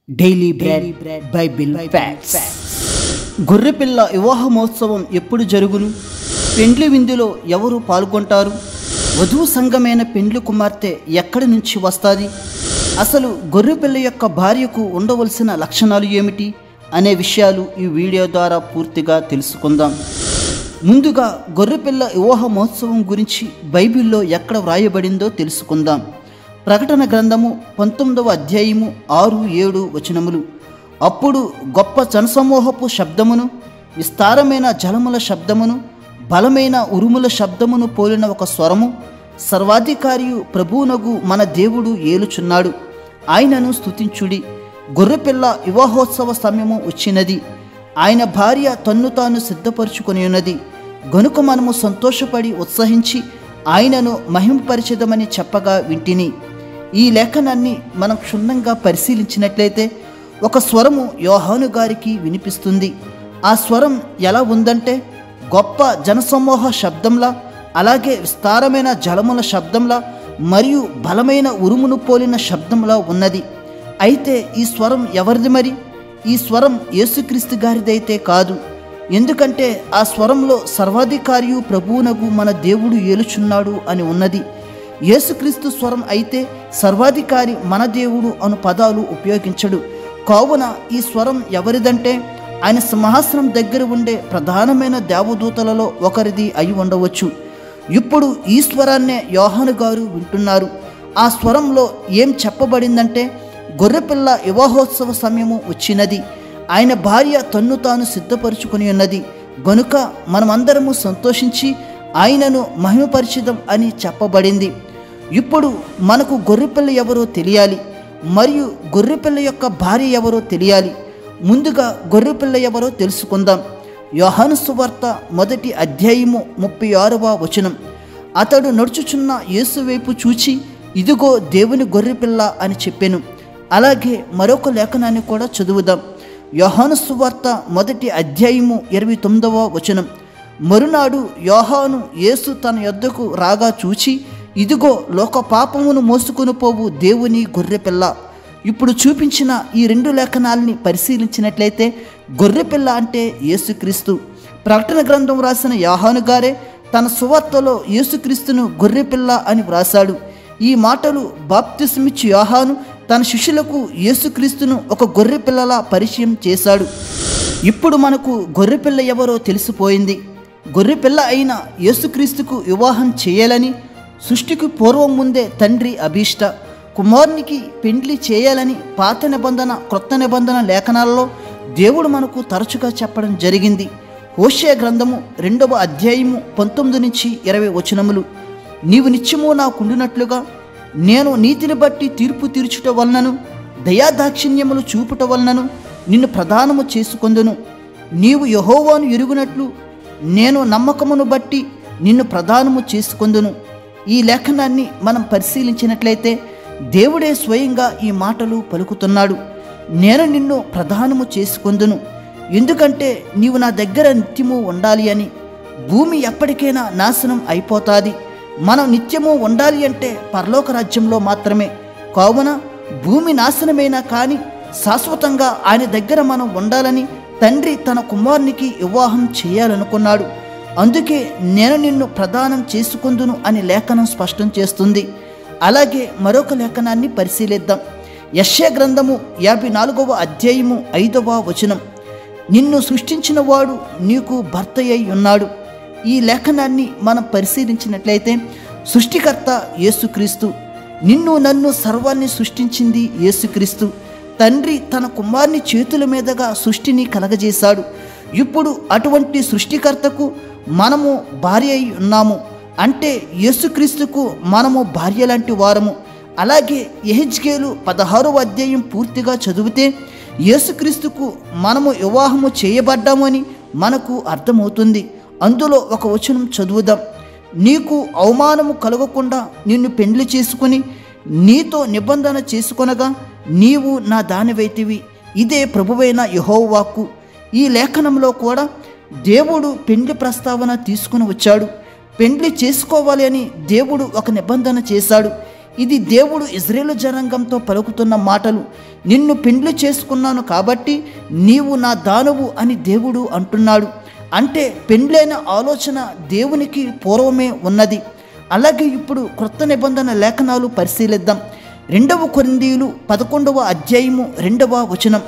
daily bread Bible facts గొర్రెపిల్ల వివాహ మహోత్సవం ఎప్పుడు జరుగును పెండ్లి విందులో ఎవరు పాల్గొంటారు వధువు సంఘమైన పెండ్లి కుమార్తె ఎక్కడి నుంచి వస్తుంది అసలు గొర్రెపిల్ల యొక్క భార్యకు ఉండవలసిన లక్షణాలు ఏమిటి అనే విషయాలు ఈ వీడియో ద్వారా పూర్తిగా తెలుసుకుందాం ముందుగా గొర్రెపిల్ల వివాహ మహోత్సవం గురించి బైబిల్లో ఎక్కడ వ్రాయబడిందో తెలుసుకుందాం ప్రకటన గ్రంథము పంతొమ్మిదవ అధ్యాయము ఆరు ఏడు వచనములు అప్పుడు గొప్ప జనసమూహపు శబ్దమును విస్తారమైన జలముల శబ్దమును బలమైన ఉరుముల శబ్దమును పోలిన ఒక స్వరము సర్వాధికారియు ప్రభువునగు మన దేవుడు ఏలుచున్నాడు ఆయనను స్తుతించుడి గొర్రెపిల్ల వివాహోత్సవ సమయము వచ్చినది ఆయన భార్య తన్ను తాను సిద్ధపరచుకొని ఉన్నది గనుక మనము సంతోషపడి ఉత్సహించి ఆయనను మహింపరిచదమని చెప్పగా వింటిని ఈ లేఖనాన్ని మనం క్షుణ్ణంగా పరిశీలించినట్లయితే ఒక స్వరము యోహాను గారికి వినిపిస్తుంది ఆ స్వరం ఎలా ఉందంటే గొప్ప జనసమూహ శబ్దంలా అలాగే విస్తారమైన జలముల శబ్దంలా మరియు బలమైన ఉరుమును పోలిన శబ్దంలా ఉన్నది అయితే ఈ స్వరం ఎవరిది మరి ఈ స్వరం యేసుక్రీస్తు గారిదైతే కాదు ఎందుకంటే ఆ స్వరంలో సర్వాధికారియు ప్రభువునగు మన దేవుడు ఏలుచున్నాడు అని ఉన్నది యేసుక్రీస్తు స్వరం అయితే సర్వాధికారి మన దేవుడు అను పదాలు ఉపయోగించడు కావున ఈ స్వరం ఎవరిదంటే ఆయన సింహాసనం దగ్గర ఉండే ప్రధానమైన దేవదూతలలో ఒకరిది అయి ఉండవచ్చు ఇప్పుడు ఈ స్వరాన్నే యోహాను గారు వింటున్నారు ఆ స్వరంలో ఏం చెప్పబడిందంటే గొర్రెపిల్ల వివాహోత్సవ సమయము వచ్చినది ఆయన భార్య తన్ను తాను సిద్ధపరుచుకుని ఉన్నది గనుక మనమందరము సంతోషించి ఆయనను మహిమపరిచిదం అని చెప్పబడింది ఇప్పుడు మనకు గొర్రెపిల్ల ఎవరో తెలియాలి మరియు గొర్రెపిల్ల యొక్క భార్య ఎవరో తెలియాలి ముందుగా గొర్రెపిల్ల ఎవరో తెలుసుకుందాం యోహాను సువార్త మొదటి అధ్యాయము ముప్పై ఆరవ వచనం అతడు నడుచుచున్న యేసు వైపు చూచి ఇదిగో దేవుని గొర్రెపిల్ల అని చెప్పాను అలాగే మరొక లేఖనాన్ని కూడా చదువుదాం యోహాను సువార్త మొదటి అధ్యాయము ఇరవై తొమ్మిదవ వచనం మరునాడు యోహాను యేసు తన యొద్దకు రాగా చూచి ఇదిగో లోక పాపమును మోసుకొని పోవు దేవుని గొర్రెపిల్ల ఇప్పుడు చూపించిన ఈ రెండు లేఖనాలని పరిశీలించినట్లయితే గొర్రెపిల్ల అంటే యేసుక్రీస్తు ప్రకటన గ్రంథం రాసిన యోహాను గారే తన సువార్తలో యేసుక్రీస్తును గొర్రెపిల్ల అని వ్రాసాడు ఈ మాటలు బాప్తిస్మిచ్చి యోహాను తన శిష్యులకు యేసుక్రీస్తును ఒక గొర్రెపిల్లలా పరిచయం చేశాడు ఇప్పుడు మనకు గొర్రెపిల్ల ఎవరో తెలిసిపోయింది గొర్రెపిల్ల అయిన యేసుక్రీస్తుకు వివాహం చేయాలని సృష్టికి పూర్వం ముందే తండ్రి అభీష్ట కుమారునికి పెండ్లి చేయాలని పాత నిబంధన క్రొత్త నిబంధన లేఖనాలలో దేవుడు మనకు తరచుగా చెప్పడం జరిగింది హోషే గ్రంథము రెండవ అధ్యాయము పంతొమ్మిది నుంచి ఇరవై వచనములు నీవు నిత్యము నాకుండునట్లుగా నేను నీతిని బట్టి తీర్పు తీర్చుట వలనను దయాదాక్షిణ్యములు చూపుట వలనను నిన్ను ప్రదానము చేసుకొందును నీవు యహోవాను ఎరుగునట్లు నేను నమ్మకమును బట్టి నిన్ను ప్రదానము చేసుకొందును ఈ లేఖనాన్ని మనం పరిశీలించినట్లయితే దేవుడే స్వయంగా ఈ మాటలు పలుకుతున్నాడు నేను నిన్ను ప్రధానము చేసుకొందును ఎందుకంటే నీవు నా దగ్గర నిత్యము ఉండాలి అని భూమి ఎప్పటికైనా నాశనం అయిపోతాది మనం నిత్యము ఉండాలి అంటే పరలోక రాజ్యంలో మాత్రమే కావున భూమి నాశనమైనా కానీ శాశ్వతంగా ఆయన దగ్గర మనం ఉండాలని తండ్రి తన కుమారునికి వివాహం చేయాలనుకున్నాడు అందుకే నేను నిన్ను ప్రదానం చేసుకుందును అని లేఖనం స్పష్టం చేస్తుంది అలాగే మరొక లేఖనాన్ని పరిశీలిద్దాం యశ్య గ్రంథము యాభై నాలుగవ అధ్యాయము ఐదవ వచనం నిన్ను సృష్టించిన వాడు నీకు భర్త అయి ఉన్నాడు ఈ లేఖనాన్ని మనం పరిశీలించినట్లయితే సృష్టికర్త యేసుక్రీస్తు నిన్ను నన్ను సర్వాన్ని సృష్టించింది యేసుక్రీస్తు తండ్రి తన కుమారుని చేతుల మీదుగా సృష్టిని కలగజేశాడు ఇప్పుడు అటువంటి సృష్టికర్తకు మనము భార్య అయి ఉన్నాము అంటే యేసుక్రీస్తుకు మనము భార్య లాంటి వారము అలాగే ఎహెచ్కేలు పదహారవ అధ్యాయం పూర్తిగా చదివితే యేసుక్రీస్తుకు మనము వివాహము చేయబడ్డాము అని మనకు అర్థమవుతుంది అందులో ఒక వచనం చదువుదాం నీకు అవమానము కలగకుండా నిన్ను పెండ్లి చేసుకుని నీతో నిబంధన చేసుకొనగా నీవు నా దానివైతివి ఇదే ప్రభువైన యహోవాక్కు ఈ లేఖనంలో కూడా దేవుడు పెండ్లి ప్రస్తావన తీసుకుని వచ్చాడు పెండ్లి చేసుకోవాలి అని దేవుడు ఒక నిబంధన చేశాడు ఇది దేవుడు ఇజ్రాయేలు జనాంగంతో పలుకుతున్న మాటలు నిన్ను పెండ్లి చేసుకున్నాను కాబట్టి నీవు నా దానవు అని దేవుడు అంటున్నాడు అంటే పెండ్లైన ఆలోచన దేవునికి పూర్వమే ఉన్నది అలాగే ఇప్పుడు క్రొత్త నిబంధన లేఖనాలు పరిశీలిద్దాం రెండవ కొరిందీయులు పదకొండవ అధ్యాయము రెండవ వచనం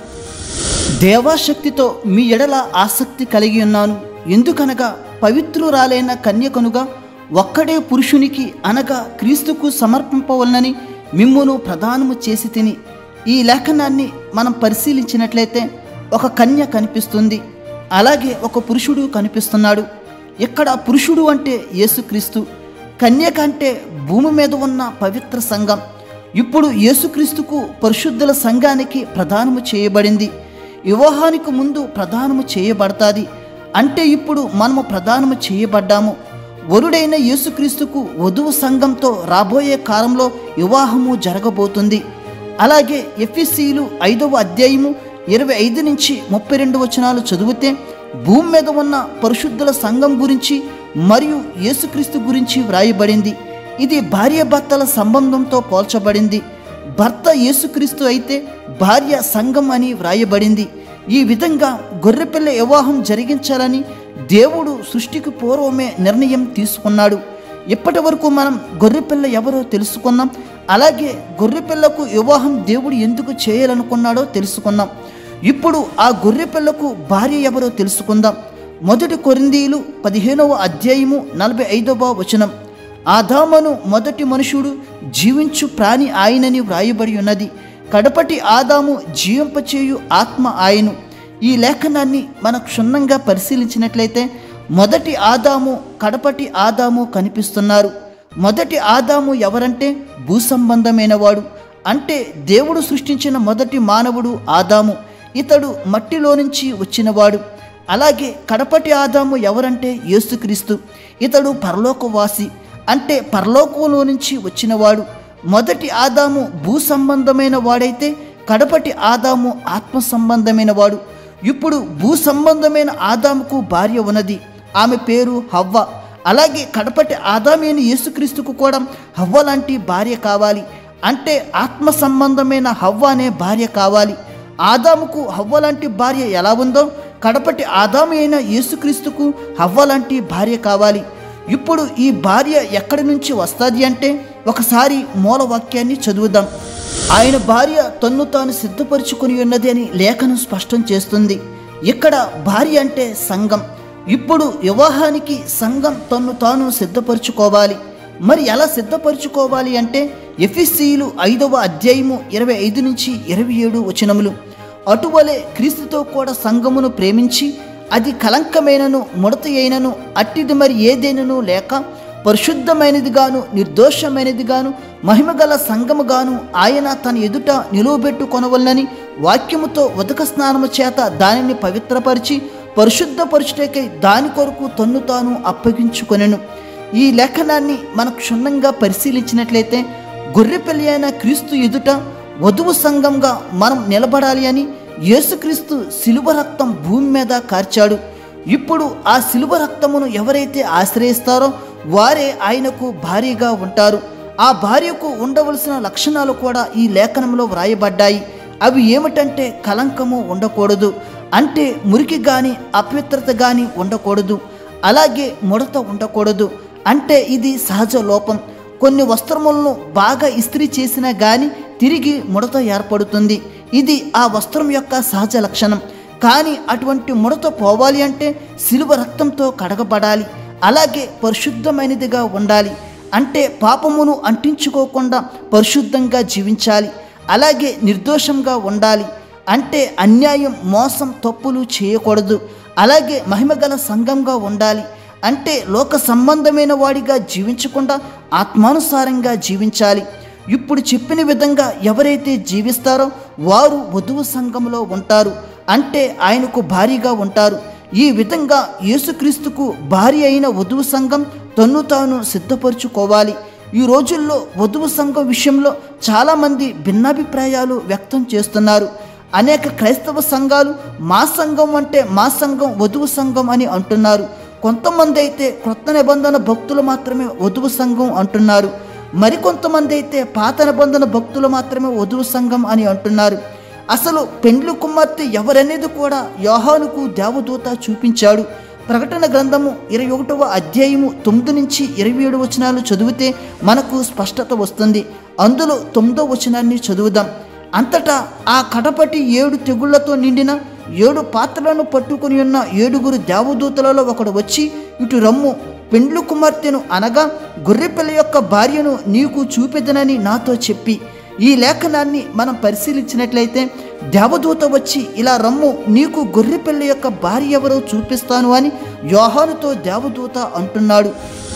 దేవాశక్తితో మీ ఎడల ఆసక్తి కలిగి ఉన్నాను ఎందుకనగా పవిత్రురాలైన కన్యకనుగా ఒక్కడే పురుషునికి అనగా క్రీస్తుకు సమర్పింపవలనని మిమ్మును ప్రదానము చేసి తిని ఈ లేఖనాన్ని మనం పరిశీలించినట్లయితే ఒక కన్య కనిపిస్తుంది అలాగే ఒక పురుషుడు కనిపిస్తున్నాడు ఇక్కడ పురుషుడు అంటే యేసుక్రీస్తు కన్యక అంటే భూమి మీద ఉన్న పవిత్ర సంఘం ఇప్పుడు యేసుక్రీస్తుకు పరిశుద్ధుల సంఘానికి ప్రదానము చేయబడింది వివాహానికి ముందు ప్రదానము చేయబడతాది అంటే ఇప్పుడు మనము ప్రదానము చేయబడ్డాము వరుడైన యేసుక్రీస్తుకు వధువు సంఘంతో రాబోయే కాలంలో వివాహము జరగబోతుంది అలాగే ఎఫ్ఎస్సీలు ఐదవ అధ్యాయము ఇరవై ఐదు నుంచి ముప్పై రెండు వచనాలు చదివితే భూమి మీద ఉన్న పరిశుద్ధుల సంఘం గురించి మరియు యేసుక్రీస్తు గురించి వ్రాయబడింది ఇది భార్యాభర్తల సంబంధంతో పోల్చబడింది భర్త యేసుక్రీస్తు అయితే భార్య సంఘం అని వ్రాయబడింది ఈ విధంగా గొర్రెపిల్ల వివాహం జరిగించాలని దేవుడు సృష్టికి పూర్వమే నిర్ణయం తీసుకున్నాడు ఇప్పటి వరకు మనం గొర్రెపిల్ల ఎవరో తెలుసుకున్నాం అలాగే గొర్రెపిల్లకు వివాహం దేవుడు ఎందుకు చేయాలనుకున్నాడో తెలుసుకున్నాం ఇప్పుడు ఆ గొర్రెపిల్లకు భార్య ఎవరో తెలుసుకుందాం మొదటి కొరిందీలు పదిహేనవ అధ్యాయము నలభై ఐదవ వచనం ఆదామను మొదటి మనుషుడు జీవించు ప్రాణి ఆయనని వ్రాయబడి ఉన్నది కడపటి ఆదాము జీవింపచేయు ఆత్మ ఆయను ఈ లేఖనాన్ని మనం క్షుణ్ణంగా పరిశీలించినట్లయితే మొదటి ఆదాము కడపటి ఆదాము కనిపిస్తున్నారు మొదటి ఆదాము ఎవరంటే భూసంబంధమైన వాడు అంటే దేవుడు సృష్టించిన మొదటి మానవుడు ఆదాము ఇతడు మట్టిలో నుంచి వచ్చినవాడు అలాగే కడపటి ఆదాము ఎవరంటే యేసుక్రీస్తు ఇతడు పరలోకవాసి అంటే పరలోకంలో నుంచి వచ్చినవాడు మొదటి ఆదాము భూ సంబంధమైన వాడైతే కడపటి ఆదాము ఆత్మ సంబంధమైన వాడు ఇప్పుడు భూ సంబంధమైన ఆదాముకు భార్య ఉన్నది ఆమె పేరు హవ్వ అలాగే కడపటి ఆదామైన యేసుక్రీస్తుకు కూడా హవ్వ లాంటి భార్య కావాలి అంటే ఆత్మ సంబంధమైన హవ్వ అనే భార్య కావాలి ఆదాముకు హవ్వ లాంటి భార్య ఎలా ఉందో కడపటి ఆదాము అయిన యేసుక్రీస్తుకు హవ్వ లాంటి భార్య కావాలి ఇప్పుడు ఈ భార్య ఎక్కడి నుంచి వస్తుంది అంటే ఒకసారి మూల వాక్యాన్ని చదువుదాం ఆయన భార్య తన్ను తాను సిద్ధపరుచుకుని ఉన్నది అని లేఖనం స్పష్టం చేస్తుంది ఇక్కడ భార్య అంటే సంఘం ఇప్పుడు వివాహానికి సంఘం తన్ను తాను సిద్ధపరచుకోవాలి మరి ఎలా సిద్ధపరచుకోవాలి అంటే ఎఫిస్సీలు ఐదవ అధ్యాయము ఇరవై ఐదు నుంచి ఇరవై ఏడు వచనములు అటువలే క్రీస్తుతో కూడా సంఘమును ప్రేమించి అది కలంకమైనను ముడత అయినను అట్టిది మరి ఏదైనను లేక పరిశుద్ధమైనదిగాను నిర్దోషమైనదిగాను మహిమగల సంఘముగాను ఆయన తన ఎదుట నిలువబెట్టుకొనవలనని వాక్యముతో ఉదక స్నానము చేత దానిని పవిత్రపరిచి పరిశుద్ధపరచుటకై దాని కొరకు తన్ను తాను అప్పగించుకొనెను ఈ లేఖనాన్ని మనం క్షుణ్ణంగా పరిశీలించినట్లయితే గొర్రెపిల్లి అయిన క్రీస్తు ఎదుట వధువు సంఘంగా మనం నిలబడాలి అని యేసుక్రీస్తు శిలువ రక్తం భూమి మీద కార్చాడు ఇప్పుడు ఆ శిలువ రక్తమును ఎవరైతే ఆశ్రయిస్తారో వారే ఆయనకు భారీగా ఉంటారు ఆ భార్యకు ఉండవలసిన లక్షణాలు కూడా ఈ లేఖనంలో వ్రాయబడ్డాయి అవి ఏమిటంటే కలంకము ఉండకూడదు అంటే మురికి కానీ అపవిత్రత కానీ ఉండకూడదు అలాగే ముడత ఉండకూడదు అంటే ఇది సహజ లోపం కొన్ని వస్త్రములను బాగా ఇస్త్రీ చేసినా కానీ తిరిగి ముడత ఏర్పడుతుంది ఇది ఆ వస్త్రం యొక్క సహజ లక్షణం కానీ అటువంటి ముడత పోవాలి అంటే సిలువ రక్తంతో కడగబడాలి అలాగే పరిశుద్ధమైనదిగా ఉండాలి అంటే పాపమును అంటించుకోకుండా పరిశుద్ధంగా జీవించాలి అలాగే నిర్దోషంగా ఉండాలి అంటే అన్యాయం మోసం తప్పులు చేయకూడదు అలాగే మహిమగల సంఘంగా ఉండాలి అంటే లోక సంబంధమైన వాడిగా జీవించకుండా ఆత్మానుసారంగా జీవించాలి ఇప్పుడు చెప్పిన విధంగా ఎవరైతే జీవిస్తారో వారు వధువు సంఘంలో ఉంటారు అంటే ఆయనకు భారీగా ఉంటారు ఈ విధంగా యేసుక్రీస్తుకు భార్య అయిన వధువు సంఘం తన్ను తాను సిద్ధపరచుకోవాలి ఈ రోజుల్లో వధువు సంఘం విషయంలో చాలామంది భిన్నాభిప్రాయాలు వ్యక్తం చేస్తున్నారు అనేక క్రైస్తవ సంఘాలు మా సంఘం అంటే మా సంఘం వధువు సంఘం అని అంటున్నారు కొంతమంది అయితే క్రొత్త నిబంధన భక్తులు మాత్రమే వధువు సంఘం అంటున్నారు మరికొంతమంది అయితే పాత నిబంధన భక్తులు మాత్రమే వధువు సంఘం అని అంటున్నారు అసలు పెండ్లి కుమార్తె ఎవరనేది కూడా యోహానుకు దేవదూత చూపించాడు ప్రకటన గ్రంథము ఇరవై ఒకటవ అధ్యాయము తొమ్మిది నుంచి ఇరవై ఏడు వచనాలు చదివితే మనకు స్పష్టత వస్తుంది అందులో తొమ్మిదో వచనాన్ని చదువుదాం అంతటా ఆ కడపటి ఏడు తెగుళ్లతో నిండిన ఏడు పాత్రలను పట్టుకుని ఉన్న ఏడుగురు దేవదూతలలో ఒకడు వచ్చి ఇటు రమ్ము పెండ్లు కుమార్తెను అనగా గొర్రెపిల్ల యొక్క భార్యను నీకు చూపెదనని నాతో చెప్పి ఈ లేఖనాన్ని మనం పరిశీలించినట్లయితే దేవదూత వచ్చి ఇలా రమ్ము నీకు గొర్రెపిల్ల యొక్క భార్య ఎవరో చూపిస్తాను అని యోహానుతో దేవదూత అంటున్నాడు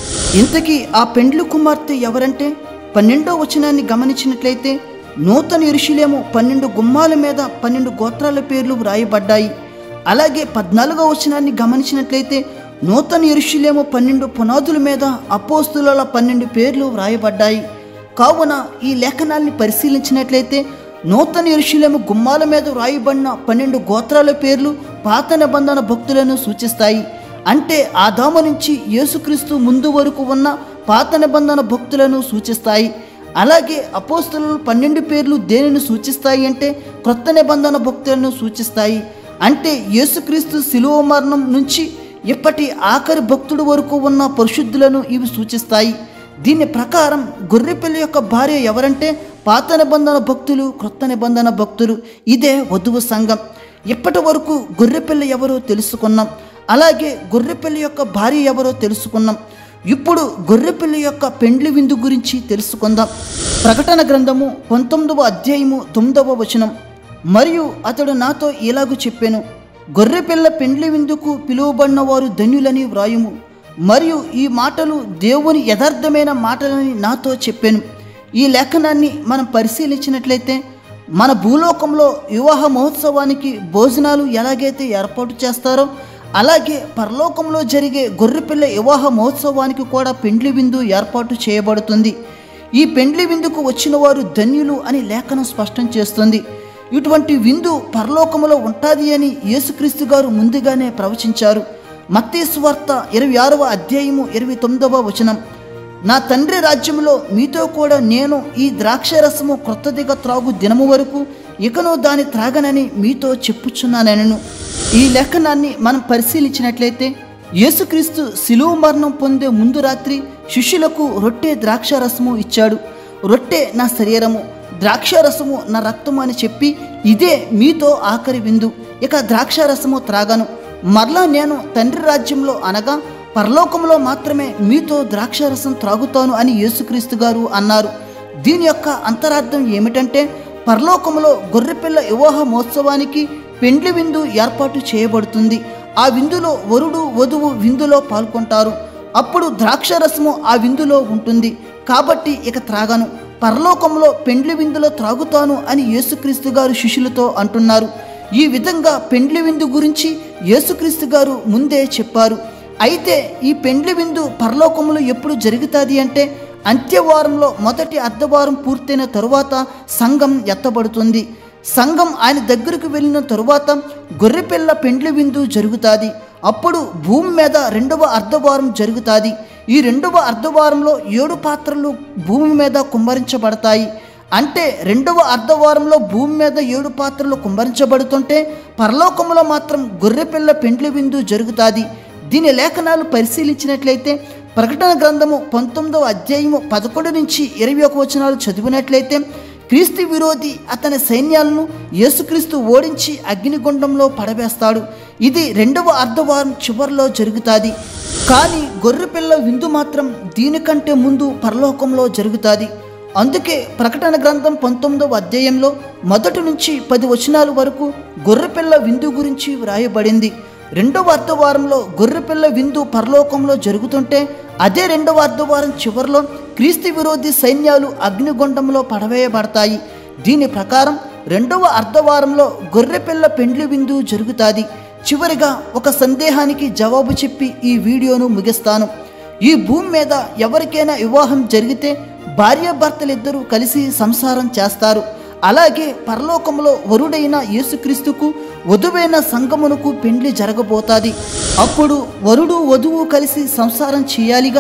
ఇంతకీ ఆ పెండ్లు కుమార్తె ఎవరంటే పన్నెండో వచనాన్ని గమనించినట్లయితే నూతన ఇరుషులేమో పన్నెండు గుమ్మాల మీద పన్నెండు గోత్రాల పేర్లు వ్రాయబడ్డాయి అలాగే పద్నాలుగో వచనాన్ని గమనించినట్లయితే నూతన ఇరుషులేమో పన్నెండు పునాదుల మీద అపోస్తుల పన్నెండు పేర్లు వ్రాయబడ్డాయి కావున ఈ లేఖనాల్ని పరిశీలించినట్లయితే నూతన ఇరుషులేమో గుమ్మాల మీద వ్రాయబడిన పన్నెండు గోత్రాల పేర్లు పాత నిబంధన భక్తులను సూచిస్తాయి అంటే ఆదాము నుంచి యేసుక్రీస్తు ముందు వరకు ఉన్న పాత నిబంధన భక్తులను సూచిస్తాయి అలాగే అపోస్తులు పన్నెండు పేర్లు దేనిని సూచిస్తాయి అంటే క్రొత్త నిబంధన భక్తులను సూచిస్తాయి అంటే యేసుక్రీస్తు శిలువ మరణం నుంచి ఇప్పటి ఆఖరి భక్తుడు వరకు ఉన్న పరిశుద్ధులను ఇవి సూచిస్తాయి దీని ప్రకారం గొర్రెపిల్ల యొక్క భార్య ఎవరంటే పాత నిబంధన భక్తులు క్రొత్త నిబంధన భక్తులు ఇదే వధువు సంఘం ఇప్పటి వరకు గొర్రెపిల్ల ఎవరో తెలుసుకున్నాం అలాగే గొర్రెపిల్ల యొక్క భార్య ఎవరో తెలుసుకున్నాం ఇప్పుడు గొర్రెపిల్ల యొక్క పెండ్లి విందు గురించి తెలుసుకుందాం ప్రకటన గ్రంథము పంతొమ్మిదవ అధ్యాయము తొమ్మిదవ వచనం మరియు అతడు నాతో ఇలాగు చెప్పాను గొర్రెపిల్ల పెండ్లి విందుకు పిలువబడిన వారు ధన్యులని వ్రాయుము మరియు ఈ మాటలు దేవుని యథార్థమైన మాటలని నాతో చెప్పాను ఈ లేఖనాన్ని మనం పరిశీలించినట్లయితే మన భూలోకంలో వివాహ మహోత్సవానికి భోజనాలు ఎలాగైతే ఏర్పాటు చేస్తారో అలాగే పరలోకంలో జరిగే గొర్రెపిల్ల వివాహ మహోత్సవానికి కూడా పెండ్లి విందు ఏర్పాటు చేయబడుతుంది ఈ పెండ్లి విందుకు వచ్చిన వారు ధన్యులు అని లేఖనం స్పష్టం చేస్తుంది ఇటువంటి విందు పరలోకములో ఉంటుంది అని యేసుక్రీస్తు గారు ముందుగానే ప్రవచించారు మత్తయి వార్త ఇరవై ఆరవ అధ్యాయము ఇరవై తొమ్మిదవ వచనం నా తండ్రి రాజ్యంలో మీతో కూడా నేను ఈ ద్రాక్షరసము క్రొత్తదిగా త్రాగు దినము వరకు ఇకను దాని త్రాగనని మీతో చెప్పుచున్నానెనను ఈ లేఖనాన్ని మనం పరిశీలించినట్లయితే యేసుక్రీస్తు శిలువ మరణం పొందే ముందు రాత్రి శిష్యులకు రొట్టె ద్రాక్షారసము ఇచ్చాడు రొట్టె నా శరీరము ద్రాక్షారసము నా రక్తము అని చెప్పి ఇదే మీతో ఆఖరి విందు ఇక ద్రాక్షారసము త్రాగను మరలా నేను తండ్రి రాజ్యంలో అనగా పరలోకంలో మాత్రమే మీతో ద్రాక్షారసం త్రాగుతాను అని యేసుక్రీస్తు గారు అన్నారు దీని యొక్క అంతరార్థం ఏమిటంటే పరలోకంలో గొర్రెపిల్ల వివాహ మహోత్సవానికి పెండ్లి విందు ఏర్పాటు చేయబడుతుంది ఆ విందులో వరుడు వధువు విందులో పాల్గొంటారు అప్పుడు ద్రాక్షరసము ఆ విందులో ఉంటుంది కాబట్టి ఇక త్రాగను పరలోకంలో పెండ్లి విందులో త్రాగుతాను అని యేసుక్రీస్తు గారు శిష్యులతో అంటున్నారు ఈ విధంగా పెండ్లి విందు గురించి యేసుక్రీస్తు గారు ముందే చెప్పారు అయితే ఈ పెండ్లి విందు పరలోకంలో ఎప్పుడు జరుగుతుంది అంటే అంత్యవారంలో మొదటి అర్ధవారం పూర్తయిన తరువాత సంఘం ఎత్తబడుతుంది సంఘం ఆయన దగ్గరకు వెళ్ళిన తరువాత గొర్రెపిల్ల పెండ్లి విందు జరుగుతుంది అప్పుడు భూమి మీద రెండవ అర్ధవారం జరుగుతుంది ఈ రెండవ అర్ధవారంలో ఏడు పాత్రలు భూమి మీద కుమ్మరించబడతాయి అంటే రెండవ అర్ధవారంలో భూమి మీద ఏడు పాత్రలు కుమ్మరించబడుతుంటే పరలోకంలో మాత్రం గొర్రెపిల్ల పెండ్లి విందు జరుగుతుంది దీని లేఖనాలు పరిశీలించినట్లయితే ప్రకటన గ్రంథము పంతొమ్మిదవ అధ్యాయము పదకొండు నుంచి ఇరవై ఒక వచనాలు చదివినట్లయితే క్రీస్తు విరోధి అతని సైన్యాలను యేసుక్రీస్తు ఓడించి అగ్నిగుండంలో పడవేస్తాడు ఇది రెండవ అర్ధవారం చివరిలో జరుగుతుంది కానీ గొర్రెపిల్ల విందు మాత్రం దీనికంటే ముందు పరలోకంలో జరుగుతుంది అందుకే ప్రకటన గ్రంథం పంతొమ్మిదవ అధ్యాయంలో మొదటి నుంచి పది వచనాల వరకు గొర్రెపిల్ల విందు గురించి వ్రాయబడింది రెండవ అర్ధవారంలో గొర్రెపిల్ల విందు పరలోకంలో జరుగుతుంటే అదే రెండవ అర్ధవారం చివరిలో క్రీస్తు విరోధి సైన్యాలు అగ్నిగుండంలో పడవేయబడతాయి దీని ప్రకారం రెండవ అర్ధవారంలో గొర్రెపిల్ల పెండ్లి విందు జరుగుతుంది చివరిగా ఒక సందేహానికి జవాబు చెప్పి ఈ వీడియోను ముగిస్తాను ఈ భూమి మీద ఎవరికైనా వివాహం జరిగితే భార్యాభర్తలిద్దరూ కలిసి సంసారం చేస్తారు అలాగే పరలోకంలో వరుడైన యేసుక్రీస్తుకు వధువైన సంగమునకు పెండ్లి జరగబోతాది అప్పుడు వరుడు వధువు కలిసి సంసారం చేయాలిగా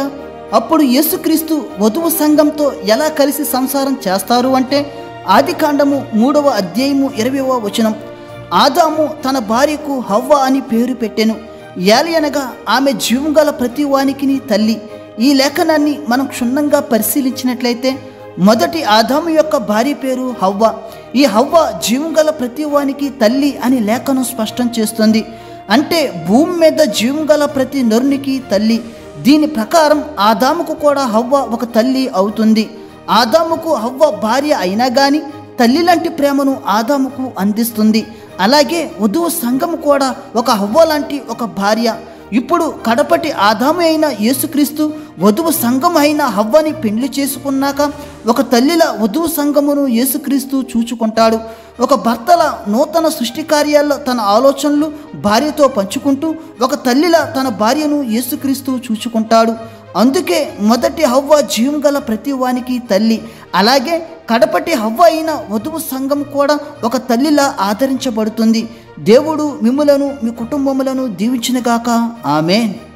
అప్పుడు యేసుక్రీస్తు వధువు సంఘంతో ఎలా కలిసి సంసారం చేస్తారు అంటే ఆది కాండము మూడవ అధ్యాయము ఇరవైవ వచనం ఆదాము తన భార్యకు హవ్వ అని పేరు పెట్టెను ఏలయనగా ఆమె జీవం గల ప్రతి వానికిని తల్లి ఈ లేఖనాన్ని మనం క్షుణ్ణంగా పరిశీలించినట్లయితే మొదటి ఆదాము యొక్క భార్య పేరు హవ్వ ఈ హవ్వ జీవం గల ప్రతి వానికి తల్లి అని లేఖనం స్పష్టం చేస్తుంది అంటే భూమి మీద జీవం గల ప్రతి నరునికి తల్లి దీని ప్రకారం ఆదాముకు కూడా హవ్వ ఒక తల్లి అవుతుంది ఆదాముకు హవ్వ భార్య అయినా కానీ తల్లి లాంటి ప్రేమను ఆదాముకు అందిస్తుంది అలాగే వధువు సంఘం కూడా ఒక హవ్వ లాంటి ఒక భార్య ఇప్పుడు కడపటి ఆదాము అయిన యేసుక్రీస్తు వధువు సంఘం అయిన హవ్వని పెండ్లి చేసుకున్నాక ఒక తల్లిల వధువు సంఘమును యేసుక్రీస్తు చూచుకుంటాడు ఒక భర్తల నూతన సృష్టి కార్యాల్లో తన ఆలోచనలు భార్యతో పంచుకుంటూ ఒక తల్లిల తన భార్యను యేసుక్రీస్తు చూచుకుంటాడు అందుకే మొదటి హవ్వ జీవం గల ప్రతి వానికి తల్లి అలాగే కడపటి హవ్వ అయిన వధువు సంఘం కూడా ఒక తల్లిలా ఆదరించబడుతుంది దేవుడు మిమ్ములను మీ కుటుంబములను దీవించినగాక ఆమెన్